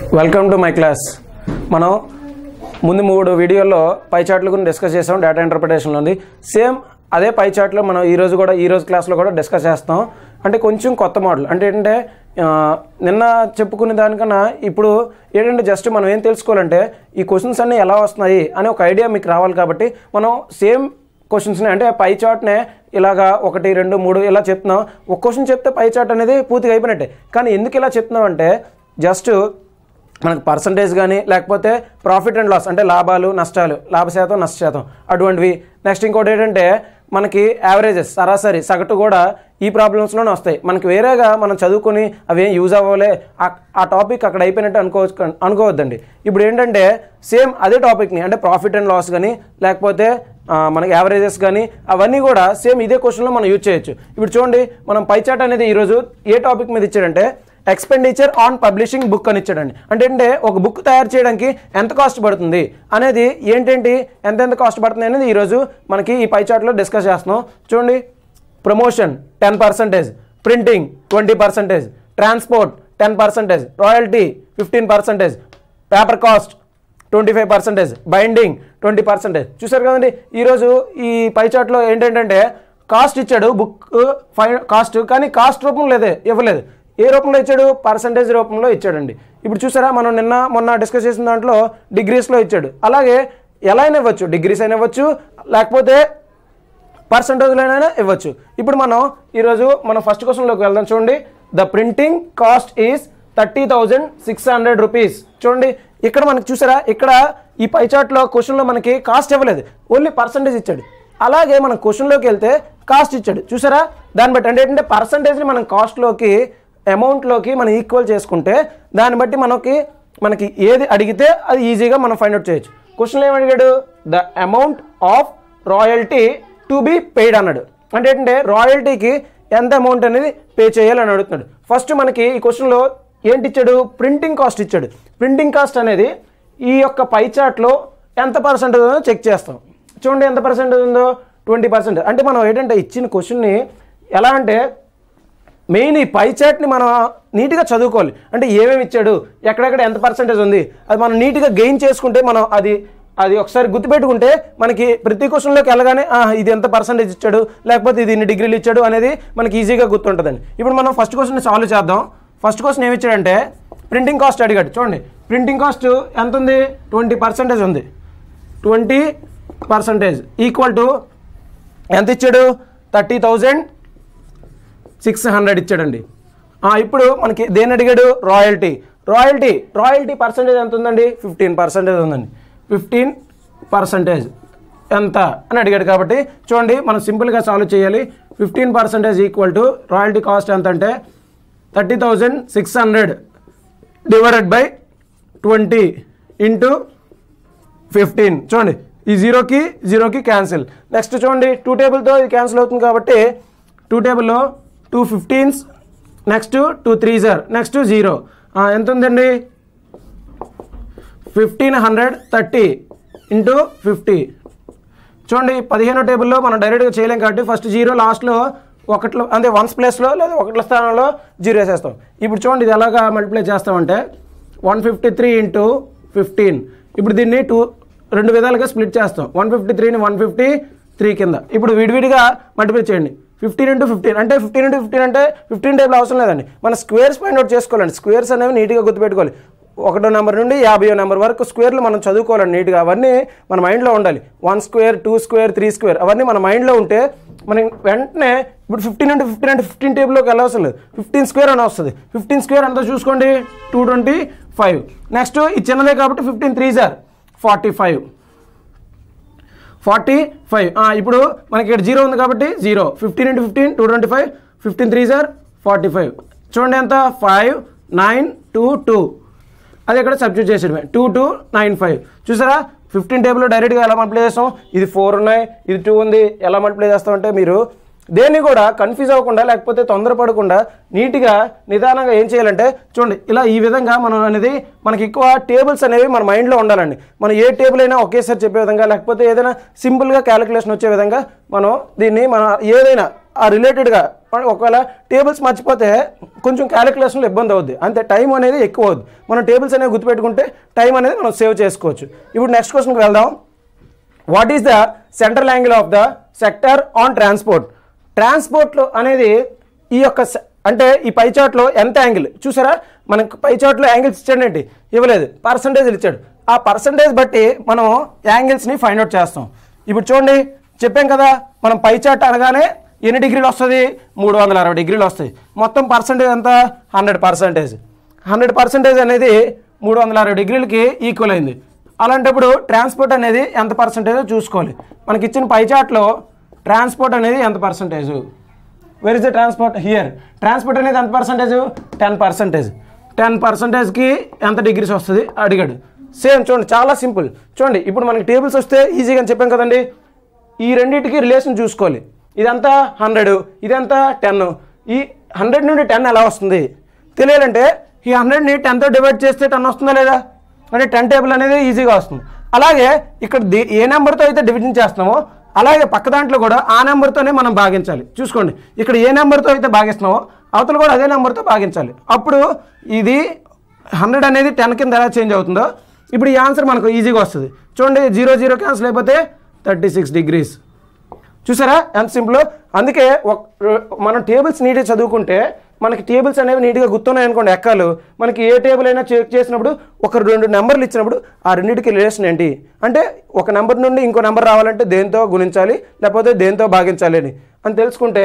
welcome to my class మనం ముందు మూడు వీడియోల్లో పై చార్ట్ల గురించి డిస్కస్ చేసాం డేటా ఇంటర్ప్రిటేషన్లో ఉంది సేమ్ అదే పై చార్ట్లో మనం ఈ రోజు కూడా ఈ రోజు క్లాస్లో కూడా డిస్కస్ చేస్తాం అంటే కొంచెం కొత్త మోడల్ అంటే ఏంటంటే ఆ, నిన్న చెప్పుకునే దానికన్నా ఇప్పుడు ఏంటంటే జస్ట్ మనం ఏం తెలుసుకోవాలంటే ఈ క్వశ్చన్స్ అన్నీ ఎలా వస్తున్నాయి అనే ఒక ఐడియా మీకు రావాలి కాబట్టి మనం సేమ్ క్వశ్చన్స్ని అంటే పై చార్ట్నే ఇలాగా ఒకటి రెండు మూడు ఇలా చెప్తున్నాం ఒక క్వశ్చన్ చెప్తే పై చార్ట్ అనేది పూర్తిగా అయిపోయినట్టే కానీ ఎందుకు ఇలా చెప్తున్నాం అంటే జస్ట్ మనకు పర్సంటేజ్ కానీ లేకపోతే ప్రాఫిట్ అండ్ లాస్ అంటే లాభాలు నష్టాలు లాభ శాతం నష్ట శాతం అటువంటివి నెక్స్ట్ ఇంకోటి ఏంటంటే మనకి యావరేజెస్ సరాసరి సగటు కూడా ఈ ప్రాబ్లమ్స్లోనే వస్తాయి మనకి వేరేగా మనం చదువుకొని అవి ఏం యూజ్ అవ్వలే ఆ- ఆ టాపిక్ అక్కడ అయిపోయినట్టు అనుకోవచ్చు అనుకోవద్దండి ఇప్పుడు ఏంటంటే సేమ్ అదే టాపిక్ని అంటే ప్రాఫిట్ అండ్ లాస్ కానీ లేకపోతే ఆ, మనకి యావరేజెస్ కానీ అవన్నీ కూడా సేమ్ ఇదే క్వశ్చన్లో మనం యూజ్ చేయొచ్చు ఇప్పుడు చూడండి మనం పై చాట్ అనేది ఈరోజు ఏ టాపిక్ మీద ఇచ్చాడంటే ఎక్స్పెండిచర్ ఆన్ పబ్లిషింగ్ బుక్ అని ఇచ్చాడండి అంటే అంటే ఒక బుక్ తయారు చేయడానికి ఎంత కాస్ట్ పడుతుంది అనేది ఏంటేంటి ఎంతెంత కాస్ట్ పడుతుంది అనేది ఈరోజు మనకి ఈ పై చార్ట్లో డిస్కస్ చేస్తున్నాం చూడండి promotion ten percentage printing twenty percentage transport ten percentage royalty fifteen percentage paper cost twenty five percentage binding twenty percentage చూసారు కదండి ఈరోజు ఈ పై చార్ట్లో ఏంటంటే కాస్ట్ ఇచ్చాడు బుక్ ఫై కాస్ట్ కానీ కాస్ట్ రూపంలో లేదే ఇవ్వలేదు ఏ రూపంలో ఇచ్చాడు పర్సంటేజ్ రూపంలో ఇచ్చాడండి ఇప్పుడు చూసారా మనం నిన్న మొన్న డిస్కస్ చేసిన దాంట్లో డిగ్రీస్లో ఇచ్చాడు అలాగే ఎలా అయినా ఇవ్వచ్చు డిగ్రీస్ అయినా ఇవ్వచ్చు లేకపోతే పర్సంటేజ్లోనైనా ఇవ్వచ్చు ఇప్పుడు మనం ఈరోజు మనం ఫస్ట్ క్వశ్చన్లోకి వెళ్దాం చూడండి the printing cost is thirty thousand six hundred rupees చూడండి ఇక్కడ మనకి చూసారా ఇక్కడ ఈ పై చార్ట్లో క్వశ్చన్లో మనకి కాస్ట్ ఇవ్వలేదు ఓన్లీ పర్సంటేజ్ ఇచ్చాడు అలాగే మనం క్వశ్చన్లోకి వెళ్తే కాస్ట్ ఇచ్చాడు చూసారా దాన్ని బట్టి అంటే ఏంటంటే పర్సంటేజ్ని మనం కాస్ట్లోకి అమౌంట్లోకి మనం ఈక్వల్ చేసుకుంటే దాన్ని బట్టి మనకి మనకి ఏది అడిగితే అది ఈజీగా మనం ఫైండ్ అవుట్ చేయొచ్చు క్వశ్చన్లో ఏమి అడిగాడు the amount of royalty to be paid అన్నాడు అంటే ఏంటంటే రాయల్టీకి ఎంత అమౌంట్ అనేది పే చేయాలని అడుగుతున్నాడు ఫస్ట్ మనకి ఈ క్వశ్చన్లో ఏంటి ఇచ్చాడు ప్రింటింగ్ కాస్ట్ ఇచ్చాడు ప్రింటింగ్ కాస్ట్ అనేది ఈ యొక్క పై చార్ట్లో ఎంత పర్సెంటేజ్ ఉందో చెక్ చేస్తాం చూడండి ఎంత పర్సెంటేజ్ ఉందో ట్వంటీ పర్సెంట్ అంటే మనం ఏంటంటే ఇచ్చిన క్వశ్చన్ని ఎలా అంటే మెయిన్ ఈ పై చార్ట్ని మనం నీట్గా చదువుకోవాలి అంటే ఏమేమి ఇచ్చాడు ఎక్కడెక్కడ ఎంత పర్సెంటేజ్ ఉంది అది మనం నీట్గా గెయిన్ చేసుకుంటే మనం అది అది ఒకసారి గుర్తుపెట్టుకుంటే మనకి ప్రతి క్వశ్చన్లోకి వెళ్ళగానే "ఆ, ఇది ఎంత పర్సెంటేజ్ ఇచ్చాడు లేకపోతే ఇది ఇన్ని డిగ్రీలు ఇచ్చాడు అనేది మనకి ఈజీగా గుర్తుంటుందండి ఇప్పుడు మనం ఫస్ట్ క్వశ్చన్ సాల్వ్ చేద్దాం ఫస్ట్ క్వశ్చన్ ఏమి ఇచ్చాడంటే ప్రింటింగ్ కాస్ట్ అడిగాడు చూడండి ప్రింటింగ్ కాస్ట్ ఎంత ఉంది ట్వంటీ పర్సెంటేజ్ ఉంది ట్వంటీ పర్సెంటేజ్ ఈక్వల్ టు ఎంత ఇచ్చాడు థర్టీ థౌజండ్ సిక్స్ హండ్రెడ్ ఇచ్చాడండి ఆ, ఇప్పుడు మనకి దేని అడిగాడు రాయల్టీ రాయల్టీ రాయల్టీ పర్సంటేజ్ ఎంత ఉందండి ఫిఫ్టీన్ పర్సెంటేజ్ ఉందండి ఫిఫ్టీన్ పర్సెంటేజ్ ఎంత అని అడిగాడు కాబట్టి చూడండి మనం సింపుల్గా సాల్వ్ చేయాలి fifteen percentage equal to royalty cost ఎంత అంటే thirty thousand six hundred divided by twenty into fifteen చూడండి ఈ జీరోకి జీరోకి క్యాన్సిల్ నెక్స్ట్ చూడండి టూ టేబుల్తో ఇది క్యాన్సిల్ అవుతుంది కాబట్టి టూ టేబుల్లో two fifteens next two three జర్ నెక్స్ట్ జీరో ఎంత ఉందండి fifteen hundred thirty into fifty చూడండి పదిహేనో టేబుల్లో మనం డైరెక్ట్గా చేయలేం కాబట్టి ఫస్ట్ జీరో లాస్ట్లో ఒకట్లో అంటే వన్స్ ప్లేస్లో లేదా ఒకట్ల స్థానంలో జీరో వేసేస్తాం ఇప్పుడు చూడండి ఇది ఎలాగా మల్టిప్లై చేస్తామంటే one fifty three into fifteen ఇప్పుడు దీన్ని టూ రెండు విధాలుగా స్ప్లిట్ చేస్తాం వన్ ఫిఫ్టీ త్రీని వన్ ఫిఫ్టీ త్రీ కింద ఇప్పుడు విడివిడిగా మల్టిప్లై చేయండి ఫిఫ్టీన్ ఇంటూ ఫిఫ్టీన్ అంటే ఫిఫ్టీన్ ఇంటూ ఫిఫ్టీన్ అంటే ఫిఫ్టీన్ టేబుల్ అవసరం లేదండి మన స్క్వేర్స్ ఫైండ్ అవుట్ చేసుకోవాలండి స్క్వేర్స్ అనేవి నీట్గా గుర్తుపెట్టుకోవాలి ఒకటో నెంబర్ నుండి యాభైయో నెంబర్ వరకు స్క్వేర్లు మనం చదువుకోవాలండి నీట్గా అవన్నీ మన మైండ్లో ఉండాలి one square two square three square అవన్నీ మన మైండ్లో ఉంటే మనం వెంటనే ఇప్పుడు ఫిఫ్టీన్ అంటే ఫిఫ్టీన్ అంటే ఫిఫ్టీన్ టేబుల్లోకి వెళ్ళవసరం లేదు ఫిఫ్టీన్ స్క్వేర్ అని వస్తుంది ఫిఫ్టీన్ స్క్వేర్ అంతా చూసుకోండి టూ ట్వంటీ ఫైవ్ నెక్స్ట్ ఇది చిన్నదే కాబట్టి ఫిఫ్టీన్ త్రీ జార్ ఫార్టీ ఫైవ్ ఫార్టీ ఫైవ్ ఇప్పుడు మనకి ఇక్కడ జీరో ఉంది కాబట్టి zero fifteen into fifteen two twenty five fifteen three జార్ ఫార్టీ ఫైవ్ చూడండి ఎంత ఫైవ్ నైన్ టూ టూ అది ఇక్కడ సబ్స్టిట్యూట్ చేసేయడమే టూ టూ నైన్ ఫైవ్ చూసారా ఫిఫ్టీన్ టేబుల్లో డైరెక్ట్గా ఎలా మల్టిప్లై చేస్తాం ఇది ఫోర్ ఉన్నాయి ఇది టూ ఉంది ఎలా మల్టిప్లై చేస్తామంటే మీరు దేన్ని కూడా కన్ఫ్యూజ్ అవ్వకుండా లేకపోతే తొందరపడకుండా నీట్గా నిదానంగా ఏం చేయాలంటే చూడండి ఇలా ఈ విధంగా మనం అనేది మనకి ఎక్కువ టేబుల్స్ అనేవి మన మైండ్లో ఉండాలండి మనం ఏ టేబుల్ అయినా ఒకేసారి చెప్పే విధంగా లేకపోతే ఏదైనా సింపుల్గా క్యాలిక్యులేషన్ వచ్చే విధంగా మనం దీన్ని మన ఏదైనా ఆ రిలేటెడ్గా ఒకవేళ టేబుల్స్ మర్చిపోతే కొంచెం క్యాలిక్యులేషన్లో ఇబ్బంది అవుద్ది అంతే టైం అనేది ఎక్కువ అవుద్ది మనం టేబుల్స్ అనేవి గుర్తుపెట్టుకుంటే టైం అనేది మనం సేవ్ చేసుకోవచ్చు ఇప్పుడు నెక్స్ట్ క్వశ్చన్కి వెళ్దాం what is the central angle of the sector on transport ట్రాన్స్పోర్ట్లో అనేది ఈ యొక్క సె- అంటే ఈ పై చార్ట్లో ఎంత యాంగిల్ చూసారా మనకు పై చార్ట్లో యాంగిల్స్ ఇచ్చాడేంటి ఇవ్వలేదు పర్సంటేజ్లు ఇచ్చాడు ఆ పర్సంటేజ్ బట్టి మనం యాంగిల్స్ని ఫైండ్ అవుట్ చేస్తాం ఇప్పుడు చూడండి చెప్పాం కదా మనం పై చార్ట్ అనగానే ఎన్ని డిగ్రీలు వస్తుంది మూడు వందల అరవై డిగ్రీలు వస్తాయి మొత్తం పర్సంటేజ్ ఎంత హండ్రెడ్ పర్సంటేజ్ హండ్రెడ్ పర్సెంటేజ్ అనేది మూడు వందల అరవై డిగ్రీలకి ఈక్వల్ అయింది అలాంటప్పుడు ట్రాన్స్పోర్ట్ అనేది ఎంత పర్సెంటేజ్ చూసుకోవాలి మనకి ఇచ్చిన పై చార్ట్లో ట్రాన్స్పోర్ట్ అనేది ఎంత percentage where is the transport here transport అనేది ఎంత పర్సెంటేజ్ టెన్ పర్సెంటేజ్ టెన్ పర్సెంటేజ్కి ఎంత డిగ్రీస్ వస్తుంది అడిగాడు సేమ్ చూడండి చాలా సింపుల్ చూడండి ఇప్పుడు మనకి టేబుల్స్ వస్తే ఈజీగా అని చెప్పాం కదండి ఈ రెండింటికి రిలేషన్ చూసుకోవాలి ఇదంతా హండ్రెడ్ ఇదంతా టెన్ ఈ హండ్రెడ్ నుండి టెన్ ఎలా వస్తుంది తెలియాలంటే ఈ హండ్రెడ్ని టెన్తో డివైడ్ చేస్తే టెన్ వస్తుందా లేదా అంటే టెన్ టేబుల్ అనేది ఈజీగా వస్తుంది అలాగే ఇక్కడ ది- ఏ నెంబర్తో అయితే డివిజన్ చేస్తున్నామో అలాగే పక్క దాంట్లో కూడా ఆ నెంబర్తోనే మనం భాగించాలి చూసుకోండి ఇక్కడ ఏ నెంబర్తో అయితే భాగిస్తున్నామో అవతల కూడా అదే నెంబర్తో భాగించాలి అప్పుడు ఇది హండ్రెడ్ అనేది టెన్ కింద ఎలా చేంజ్ అవుతుందో ఇప్పుడు ఈ ఆన్సర్ మనకు ఈజీగా వస్తుంది చూడండి జీరో జీరో క్యాన్సిల్ అయిపోతే థర్టీ సిక్స్ డిగ్రీస్ చూసారా ఎంత సింపుల్ అందుకే ఒక- మనం టేబుల్స్ నీట్గా చదువుకుంటే మనకి టేబుల్స్ అనేవి నీట్గా గుర్తున్నాయి అనుకోండి ఎక్కాలు మనకి ఏ టేబుల్ అయినా చెక్ చేసినప్పుడు ఒక రెండు నెంబర్లు ఇచ్చినప్పుడు ఆ రెండింటికి రిలేషన్ ఏంటి అంటే ఒక నెంబర్ నుండి ఇంకో నెంబర్ రావాలంటే దేంతో గుణించాలి లేకపోతే దేంతో భాగించాలి అని అని తెలుసుకుంటే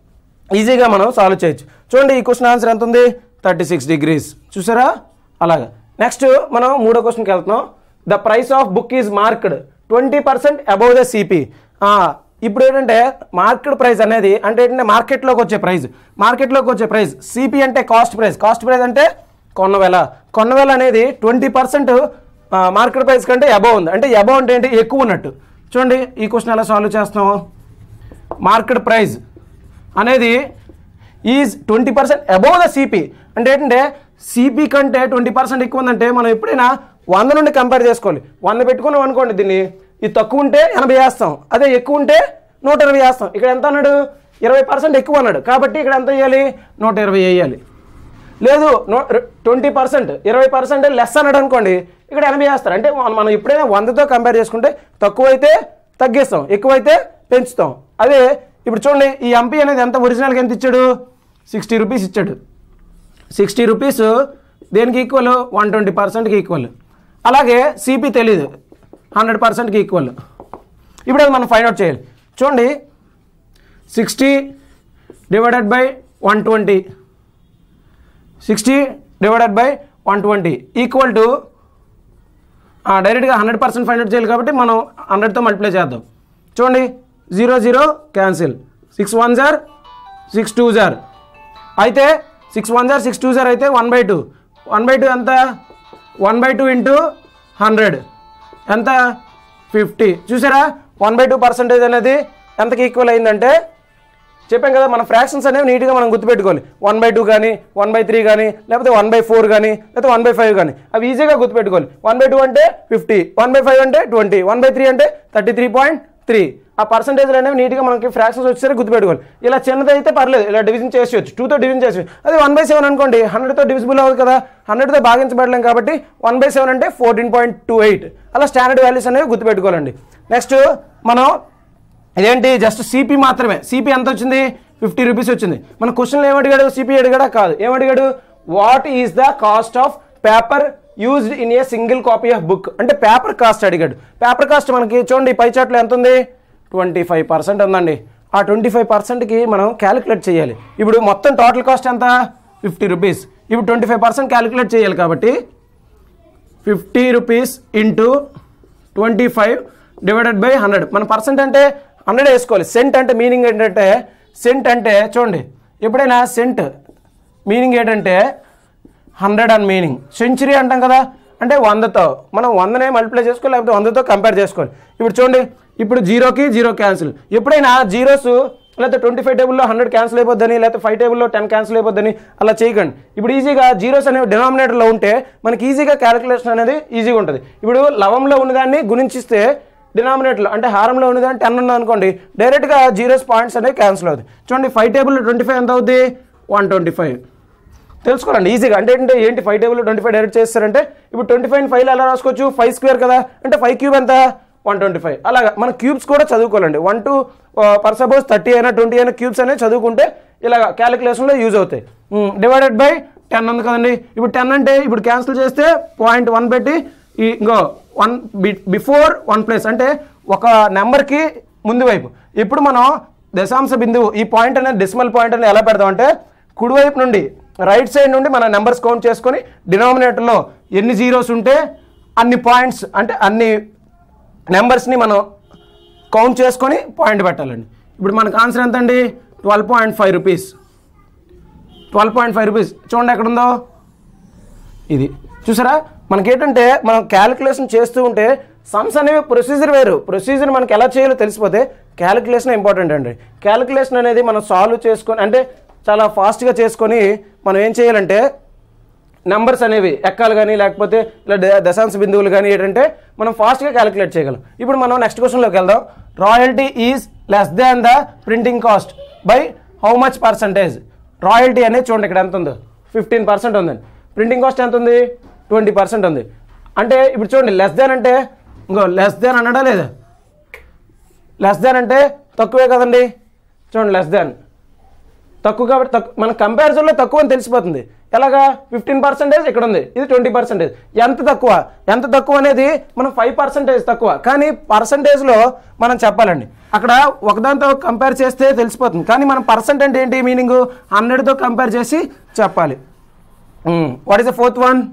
ఈజీగా మనం సాల్వ్ చేయొచ్చు చూడండి ఈ క్వశ్చన్ ఆన్సర్ ఎంత ఉంది థర్టీ సిక్స్ డిగ్రీస్ చూసారా అలాగా నెక్స్ట్ మనం మూడో క్వశ్చన్కి వెళ్తున్నాం the price of book is marked twenty percent above the CP ఇప్పుడు ఏంటంటే మార్కెట్ ప్రైస్ అనేది అంటే ఏంటంటే మార్కెట్లోకి వచ్చే ప్రైస్ మార్కెట్లోకి వచ్చే ప్రైస్ సిపి అంటే కాస్ట్ ప్రైస్ కాస్ట్ ప్రైస్ అంటే కొన్నవేల కొన్నవేల అనేది ట్వంటీ పర్సెంట్ మార్కెట్ ప్రైస్ కంటే అబౌవ్ ఉంది అంటే అబౌవ్ అంటే ఏంటి ఎక్కువ ఉన్నట్టు చూడండి ఈ క్వశ్చన్ ఎలా సాల్వ్ చేస్తాం మార్కెట్ ప్రైస్ అనేది is twenty percent above the CP అంటే ఏంటంటే సిపి కంటే ట్వంటీ పర్సెంట్ ఎక్కువ ఉందంటే మనం ఎప్పుడైనా వంద నుండి కంపేర్ చేసుకోవాలి వంద పెట్టుకున్నాం అనుకోండి దీన్ని ఇది తక్కువ ఉంటే ఎనభై వేస్తాం అదే ఎక్కువ ఉంటే నూట ఇరవై వేస్తాం ఇక్కడ ఎంత అన్నాడు ఇరవై పర్సెంట్ ఎక్కువ అన్నాడు కాబట్టి ఇక్కడ ఎంత వేయాలి నూట ఇరవై వేయాలి లేదు నో ట్వంటీ పర్సెంట్ ఇరవై పర్సెంట్ లెస్ అన్నాడు అనుకోండి ఇక్కడ ఎనభై వేస్తారు అంటే మనం మనం ఎప్పుడైనా వందతో కంపేర్ చేసుకుంటే తక్కువైతే తగ్గిస్తాం ఎక్కువైతే పెంచుతాం అదే ఇప్పుడు చూడండి ఈ ఎంపీ అనేది ఎంత ఒరిజినల్గా ఎంత ఇచ్చాడు సిక్స్టీ రూపీస్ ఇచ్చాడు సిక్స్టీ రూపీస్ దేనికి ఈక్వల్ వన్ ట్వంటీ పర్సెంట్కి ఈక్వల్ అలాగే సిపి తెలీదు హండ్రెడ్ పర్సెంట్కి ఈక్వల్ ఇప్పుడు అది మనం ఫైండ్ అవుట్ చేయాలి చూడండి sixty divided by one twenty sixty divided by one twenty equal to డైరెక్ట్గా హండ్రెడ్ పర్సెంట్ ఫైండ్ అవుట్ చేయాలి కాబట్టి మనం హండ్రెడ్తో మల్టిప్లై చేద్దాం చూడండి zero zero cancel six one జార్ సిక్స్ టూ జార్ అయితే సిక్స్ వన్ జార్ సిక్స్ టూ జార్ అయితే one by two one by two ఎంత one by two into hundred ఎంత ఫిఫ్టీ చూసారా వన్ బై టూ పర్సెంటేజ్ అనేది ఎంతకి ఈక్వల్ అయిందంటే చెప్పాం కదా మన ఫ్రాక్షన్స్ అనేవి నీట్గా మనం గుర్తుపెట్టుకోవాలి వన్ బై టూ కానీ వన్ బై త్రీ కానీ లేకపోతే వన్ బై ఫోర్ కానీ లేకపోతే వన్ బై ఫైవ్ కానీ అవి ఈజీగా గుర్తుపెట్టుకోవాలి వన్ బై టూ అంటే ఫిఫ్టీ వన్ బై ఫైవ్ అంటే ట్వంటీ వన్ బై త్రీ అంటే థర్టీ త్రీ పాయింట్ త్రీ ఆ పర్సంటేజ్లు అనేవి నీట్గా మనకి ఫ్రాక్షన్స్ వచ్చేసరికి గుర్తుపెట్టుకోవాలి ఇలా చిన్నది అయితే పర్లేదు ఇలా డివిజన్ చేసేయచ్చు టూతో డివిజన్ చేసేయచ్చు అదే వన్ బై సెవెన్ అనుకోండి హండ్రెడ్తో డివిజిబుల్ అవ్వదు కదా హండ్రెడ్తో భాగించబడలేం కాబట్టి వన్ బై సెవెన్ అంటే ఫోర్టీన్ పాయింట్ టూ ఎయిట్ అలా స్టాండర్డ్ వాల్యూస్ అనేవి గుర్తుపెట్టుకోవాలండి నెక్స్ట్ మనం ఇదేంటి జస్ట్ సిపి మాత్రమే సిపి ఎంత వచ్చింది ఫిఫ్టీ రూపీస్ వచ్చింది మన క్వశ్చన్లో ఏమడిగాడు సిపి అడిగాడా కాదు ఏమడిగాడు what is the cost of paper used in a single copy of book అంటే పేపర్ కాస్ట్ అడిగాడు పేపర్ కాస్ట్ మనకి చూడండి పై చాట్లో ఎంత ఉంది ట్వంటీ ఫైవ్ పర్సెంట్ ఉందండి ఆ ట్వంటీ ఫైవ్ పర్సెంట్కి మనం క్యాలిక్యులేట్ చేయాలి ఇప్పుడు మొత్తం టోటల్ కాస్ట్ ఎంత ఫిఫ్టీ రూపీస్ ఇప్పుడు ట్వంటీ ఫైవ్ పర్సెంట్ క్యాలిక్యులేట్ చేయాలి కాబట్టి fifty rupees into twenty five divided by hundred మన పర్సెంట్ అంటే హండ్రెడ్ వేసుకోవాలి సెంట్ అంటే మీనింగ్ ఏంటంటే సెంట్ అంటే చూడండి ఎప్పుడైనా సెంట్ మీనింగ్ ఏంటంటే హండ్రెడ్ అని మీనింగ్ సెంచురీ అంటాం కదా అంటే వందతో మనం వందనే మల్టిప్లై చేసుకోవాలి లేకపోతే వందతో కంపేర్ చేసుకోవాలి ఇప్పుడు చూడండి ఇప్పుడు జీరోకి జీరో క్యాన్సిల్ ఎప్పుడైనా జీరోస్ లేకపోతే ట్వంటీ ఫైవ్ టేబుల్లో హండ్రెడ్ క్యాన్సిల్ అయిపోద్దని లేకపోతే ఫైవ్ టేబుల్లో టెన్ క్యాన్సిల్ అయిపోద్దని అలా చేయకండి ఇప్పుడు ఈజీగా జీరోస్ అనేవి డినామినేటర్లో ఉంటే మనకి ఈజీగా క్యాలిక్యులేషన్ అనేది ఈజీగా ఉంటుంది ఇప్పుడు లవంలో ఉన్నదాన్ని గుణించిస్తే డినామినేటర్లో అంటే హారంలో ఉన్నది అంటే టెన్ ఉంది అనుకోండి డైరెక్ట్గా జీరోస్ పాయింట్స్ అనేవి క్యాన్సిల్ అవుతాయి చూడండి ఫైవ్ టేబుల్ ట్వంటీ ఫైవ్ ఎంత అవుద్ది వన్ ట్వంటీ ఫైవ్ తెలుసుకోరండి ఈజీగా అంటే ఏంటి ఏంటి five table twenty five direct చేస్తారంటే ఇప్పుడు ట్వంటీ ఫైవ్ ఫైవ్ ఎలా రాసుకోవచ్చు ఫైవ్ స్క్వేర్ కదా అంటే ఫైవ్ క్యూబ్ ఎంత వన్ ట్వంటీ ఫైవ్ అలాగా మన క్యూబ్స్ కూడా చదువుకోవాలండి one to per suppose thirty అయినా ట్వంటీ అయినా క్యూబ్స్ అనేవి చదువుకుంటే ఇలాగ క్యాలిక్యులేషన్లో యూజ్ అవుతాయి డివైడెడ్ బై టెన్ ఉంది కదండి ఇప్పుడు టెన్ అంటే ఇప్పుడు క్యాన్సిల్ చేస్తే పాయింట్ వన్ పెట్టి ఈ ఇంకో వన్ బిఫోర్ వన్ ప్లేస్ అంటే ఒక నెంబర్కి ముందు వైపు ఇప్పుడు మనం దశాంశ బిందువు ఈ పాయింట్ అనేది డెసిమల్ పాయింట్ అనేది ఎలా పెడదామంటే కుడివైపు నుండి రైట్ సైడ్ నుండి మన నెంబర్స్ కౌంట్ చేసుకొని డినామినేటర్లో ఎన్ని జీరోస్ ఉంటే అన్ని పాయింట్స్ అంటే అన్ని నెంబర్స్ని మనం కౌంట్ చేసుకొని పాయింట్ పెట్టాలండి ఇప్పుడు మనకు ఆన్సర్ ఎంత అండి twelve point five rupees twelve point five rupees చూడండి ఎక్కడ ఉందో ఇది చూసారా మనకేంటంటే మనం క్యాలిక్యులేషన్ చేస్తూ ఉంటే సమ్స్ అనేవి ప్రొసీజర్ వేరు ప్రొసీజర్ మనకి ఎలా చేయాలో తెలిసిపోతే క్యాలిక్యులేషన్ ఇంపార్టెంట్ అండి క్యాలిక్యులేషన్ అనేది మనం సాల్వ్ చేసుకొని అంటే చాలా ఫాస్ట్గా చేసుకొని మనం ఏం చేయాలంటే నెంబర్స్ అనేవి ఎక్కాలు కానీ లేకపోతే ఇలా ద- దశాంశ బిందువులు కానీ ఏంటంటే మనం ఫాస్ట్గా క్యాలిక్యులేట్ చేయగలం ఇప్పుడు మనం నెక్స్ట్ క్వశ్చన్లోకి వెళ్దాం royalty is less than the printing cost by how much percentage royalty అనేది చూడండి ఇక్కడ ఎంత ఉందో ఫిఫ్టీన్ పర్సెంట్ ఉందండి ప్రింటింగ్ కాస్ట్ ఎంత ఉంది ట్వంటీ పర్సెంట్ ఉంది అంటే ఇప్పుడు చూడండి లెస్ దాన్ అంటే ఇంకో లెస్ దాన్ అనడా లేదా లెస్ దాన్ అంటే తక్కువే కదండి చూడండి లెస్ దాన్ తక్కువ కాబట్టి తక్కువ మన కంపారిజన్లో తక్కువ అని తెలిసిపోతుంది ఎలాగా ఫిఫ్టీన్ పర్సెంటేజ్ ఇక్కడ ఉంది ఇది ట్వంటీ పర్సెంటేజ్ ఎంత తక్కువ ఎంత తక్కువ అనేది మనం ఫైవ్ పర్సెంటేజ్ తక్కువ కానీ పర్సంటేజ్లో మనం చెప్పాలండి అక్కడ ఒకదాంతో కంపేర్ చేస్తే తెలిసిపోతుంది కానీ మనం పర్సెంట్ అంటే ఏంటి మీనింగ్ హండ్రెడ్తో కంపేర్ చేసి చెప్పాలి what is the fourth one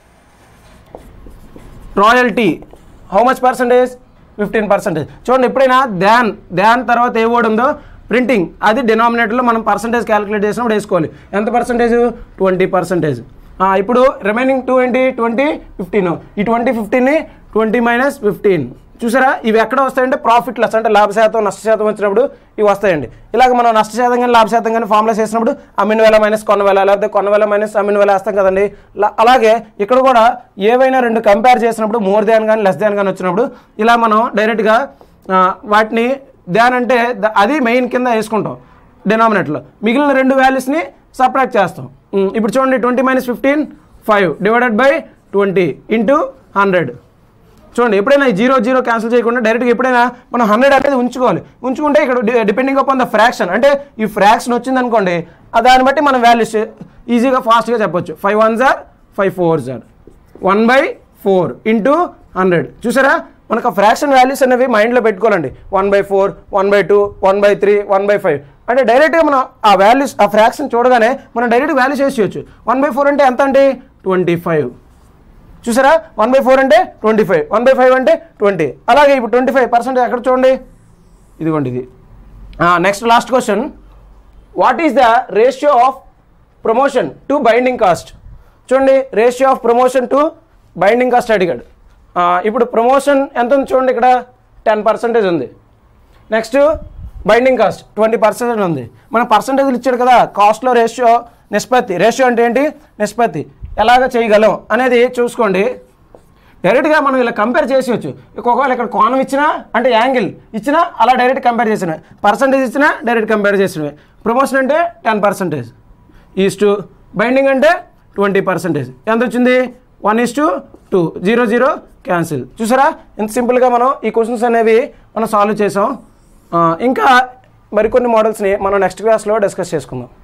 royalty how much percentage fifteen percentage చూడండి ఎప్పుడైనా ధ్యాన్ ధ్యాన్ తర్వాత ఏ వర్డ్ ఉందో ప్రింటింగ్ అది డినామినేటర్లో మనం పర్సంటేజ్ క్యాలిక్యులేట్ చేసినప్పుడు వేసుకోవాలి ఎంత పర్సంటేజ్ ట్వంటీ పర్సెంటేజ్ ఇప్పుడు రిమైనింగ్ టూ ఏంటి ట్వంటీ ఫిఫ్టీన్ ఈ ట్వంటీ ఫిఫ్టీన్ని ట్వంటీ మైనస్ ఫిఫ్టీన్ చూసారా ఇవి ఎక్కడ వస్తాయంటే ప్రాఫిట్ లెస్ అంటే లాభ శాతం నష్ట శాతం వచ్చినప్పుడు ఇవి వస్తాయండి ఇలాగ మనం నష్ట శాతం కానీ లాభ శాతం కానీ ఫార్ములా చేసినప్పుడు అమ్మిన వేల మైనస్ కొన్న వేల లేకపోతే కొన్న వేల మైనస్ అమ్మిన వేల వేస్తాం కదండి లా- అలాగే ఇక్కడ కూడా ఏవైనా రెండు కంపేర్ చేసినప్పుడు మోర్ దాన్ కానీ లెస్ దాన్ కానీ వచ్చినప్పుడు ఇలా మనం డైరెక్ట్గా ఆ, వాటిని దాన్ అంటే ద- అది మెయిన్ కింద వేసుకుంటాం డినామినేటర్లో మిగిలిన రెండు వాల్యూస్ని సపరేట్ చేస్తాం ఉమ్, ఇప్పుడు చూడండి twenty minus fifteen five divided by twenty into hundred చూడండి ఎప్పుడైనా ఈ జీరో జీరో క్యాన్సిల్ చేయకుండా డైరెక్ట్గా ఎప్పుడైనా మనం హండ్రెడ్ అనేది ఉంచుకోవాలి ఉంచుకుంటే ఇక్కడ డిపెండింగ్ అపాన్ ద ఫ్రాక్షన్ అంటే ఈ ఫ్రాక్షన్ వచ్చింది అనుకోండి ఆ దాన్ని బట్టి మనం వాల్యూస్ ఈజీగా ఫాస్ట్గా చెప్పొచ్చు ఫైవ్ వన్ జార్ ఫైవ్ ఫోర్ జార్ one by four into hundred చూసారా మనకు ఆ ఫ్రాక్షన్ వాల్యూస్ అనేవి మైండ్లో పెట్టుకోవాలండి one by four one by two one by three one by five అంటే డైరెక్ట్గా మనం ఆ వాల్యూస్ ఆ ఫ్రాక్షన్ చూడగానే మనం డైరెక్ట్ వాల్యూస్ వేసేయచ్చు వన్ బై ఫోర్ అంటే ఎంత అండి ట్వంటీ ఫైవ్ చూసారా వన్ బై ఫోర్ అంటే twenty five one by five అంటే ట్వంటీ అలాగే ఇప్పుడు ట్వంటీ ఫైవ్ పర్సెంట్ ఎక్కడ చూడండి ఇదిగోండి ఇది next last question what is the ratio of promotion to binding cost చూడండి ratio of promotion to binding cost అడిగాడు ఆ, ఇప్పుడు ప్రమోషన్ ఎంత ఉంది చూడండి ఇక్కడ టెన్ పర్సెంటేజ్ ఉంది next binding cost twenty percentage ఉంది మన పర్సంటేజ్లు ఇచ్చాడు కదా కాస్ట్లో రేషియో నిష్పత్తి రేషియో అంటే ఏంటి నిష్పత్తి ఎలాగ చేయగలం అనేది చూసుకోండి డైరెక్ట్గా మనం ఇలా కంపేర్ చేసేయచ్చు ఒకవేళ ఇక్కడ కోణం ఇచ్చినా అంటే యాంగిల్ ఇచ్చినా అలా డైరెక్ట్ కంపేర్ చేసిన పర్సంటేజ్ ఇచ్చినా డైరెక్ట్ కంపేర్ చేసినవి ప్రమోషన్ అంటే ten percentage is to binding అంటే ట్వంటీ పర్సెంటేజ్ ఎంత వచ్చింది one is to two zero zero cancel చూసారా ఎంత సింపుల్గా మనం ఈ క్వశ్చన్స్ అనేవి మనం సాల్వ్ చేసాం ఆ, ఇంకా మరికొన్ని మోడల్స్ని మనం నెక్స్ట్ క్లాస్లో డిస్కస్ చేసుకుందాం